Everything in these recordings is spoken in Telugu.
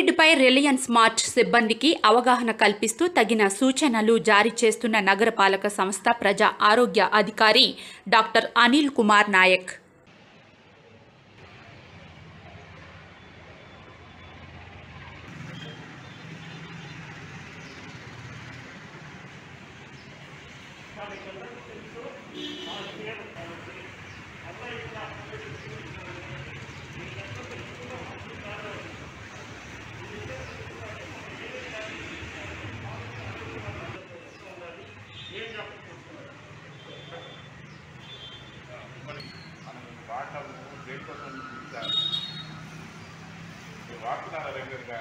కోవిడ్పై రిలయన్స్ మార్ట్ సిబ్బందికి అవగాహన కల్పిస్తూ తగిన సూచనలు జారీ చేస్తున్న నగరపాలక సంస్థ ప్రజా ఆరోగ్య అధికారి డాక్టర్ అనిల్ కుమార్ నాయక్ మరి మనం వాడినాము దేనికోసం చూస్తారు మీరు వాడుతున్నారా రెగ్యులర్గా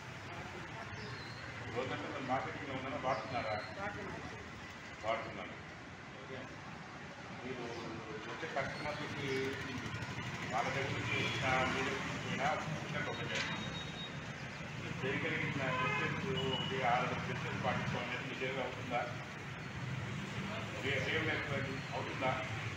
రోజంతా మీరు మార్కెటింగ్లో ఉన్నారా వాడుతున్నారా వాడుతున్నారు ఓకే మీరు వచ్చే కస్టమర్లకి వాళ్ళ దగ్గర నుంచి వచ్చిన మీరు వచ్చిన పుస్తకం ఒకటే మీరు చేయగలిగిన డిస్టెన్స్ ఒకటి ఆరు డిస్టెన్స్ పాటించడం అనేది మీ దగ్గర అవుతుందా సేమ్ అవుతుందా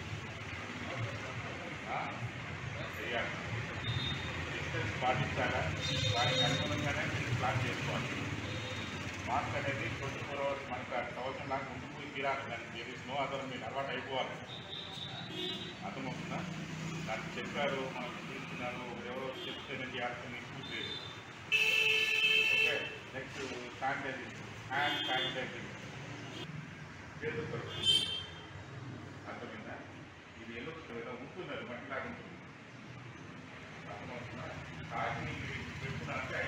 చేయాలి డిస్టెన్స్ పాటించాలా దానికి అనుగుణంగానే మీరు ప్లాన్ చేసుకోవాలి మాస్క్ అనేది ట్వంటీ ఫోర్ అవర్స్ మనకు సంవత్సరం లాగా ఉండిపోయి తీరాలి దానికి దేర్ ఇస్ నో అదర్ మీరు అలవాటు అయిపోవాలి అర్థమవుతుందా నాకు చెప్పారు మనకు చూస్తున్నారు ఎవరో చెప్తేనే చేయాల్సిన ఇష్యూస్ లేదు okay next sanitising hand sanitising చేతులు అర్థమైందా ఇది ఎల్లో ఏదో ఉంటున్నారు మట్టిలాగా ఉంటుంది అర్థమవుతుందా కాకి పెట్టుకున్నారంటే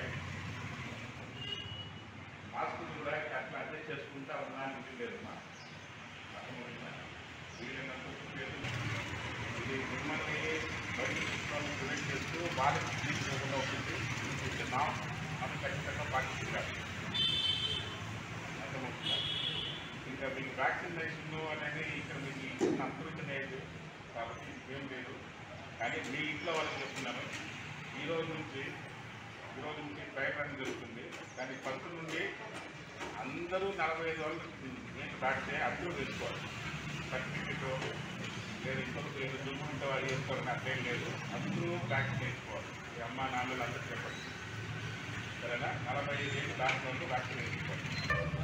మాస్కులు కూడా అట్లా అడ్జస్ట్ చేసుకుంటా ఉన్నా అని లేదు మా అర్థమవుతుందా వీళ్ళంత ఇది మిమ్మల్ని బయట తీసుకొని ప్రివెంట్ చేస్తూ వాళ్ళకి తీసుకోకుండా ఉంటుంది ఇది నా మనం ఖచ్చితంగా పాటించాలి అర్థమవుతుందా ఇంకా మీకు వ్యాక్సినేషన్ అనేది ఇక్కడ మీకు ఇచ్చిన అభివృద్ధి లేదు కాబట్టి ఏం లేదు కానీ మీ ఇంట్లో వాళ్ళకి చెప్తున్నాను ఈ రోజు నుంచి ఈ రోజు నుంచి ప్రయత్నం జరుగుతుంది కానీ ఫస్ట్ నుండి అందరూ నలభై ఐదు వాళ్ళు నేను దాటితే అందరూ వేసుకోవాలి సర్టిఫికెట్ లేదు ఇంకొక లేదు దుమ్ముంటే వాళ్ళు వేసుకోవాలని అర్థం లేదు అందరూ వ్యాక్సిన్ వేసుకోవాలి ఈ అమ్మ నాన్నలు అందరూ చెప్పండి సరేనా నలభై ఐదు ఏళ్ళు దాటిన వాళ్ళు వ్యాక్సిన్ వేసుకోవాలి